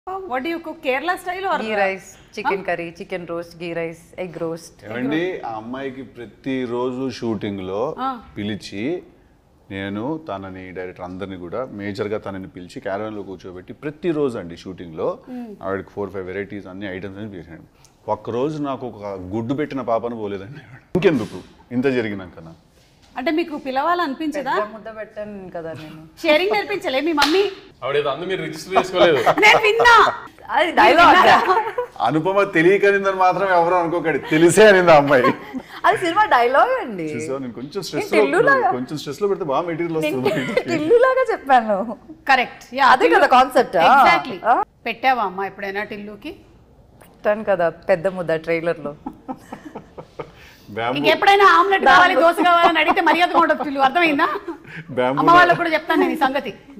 What you cook Kerala style or ghee rice chicken curry chicken roast ghee rice egg roast ఏమండి ఆ అమ్మాయికి ప్రతిరోజు shooting లో పిలిచి నేను తనని డైరెక్టర్ అందరిని కూడా మేజర్ గా తనని పిలిచి క్యారవన్ లో కూర్చోబెట్టి ప్రతిరోజు అండి షూటింగ్ లో ఆవిడకి ఫోర్ ఫైవ్ వెరైటీస్ అన్ని ఐటమ్స్ అని పిలిచాను ఒక్కరోజు నాకు ఒక గుడ్డు పెట్టిన పాపను పోలేదండి ఇంకెందుకు ఇంత జరిగినాక నా అంటే మీకు పిలవాలనిపించదా ముద్ద పెట్టాను కదా నేను షేరింగ్ నేర్పించలే మీ మమ్మీ ఆవిడేదో అందు మీరు రిజిస్టర్ చేసుకోలేదు నేను విన్నా అది డైలాగ్ అనుపమ తెలియకనిందని మాత్రం ఎవరు అనుకోకండి తెలిసే అనింది ఆ అమ్మాయి అది సినిమా డైలాగ్ అండి చూసావా, నేను కొంచెం స్ట్రెస్ నేను తెలుగులాగా- కొంచెం స్ట్రెస్ లో పెడితే బాగా మెటీరియల్ వస్తుంది బయటికి. ఇల్లులాగా చెప్పాను కరెక్ట్ యా అదే కదా concept, ఆ? ఎగ్జాక్ట్లీ ఆ? పెట్టావా అమ్మా ఎప్పుడైనా టిల్లుకి పెట్టాను కదా పెద్ద ముద్ద ట్రైలర్ లో బ్యాంబూ ఇంకెప్పుడైనా ఆమ్లెట్ కావాలి దోశ కావాలని అడిగితే మర్యాదగా ఉండదు టిల్లు అర్థమైందా బ్యాంబూ అమ్మ వాళ్ళకు కూడా చెప్తాను నేను ఈ సంగతి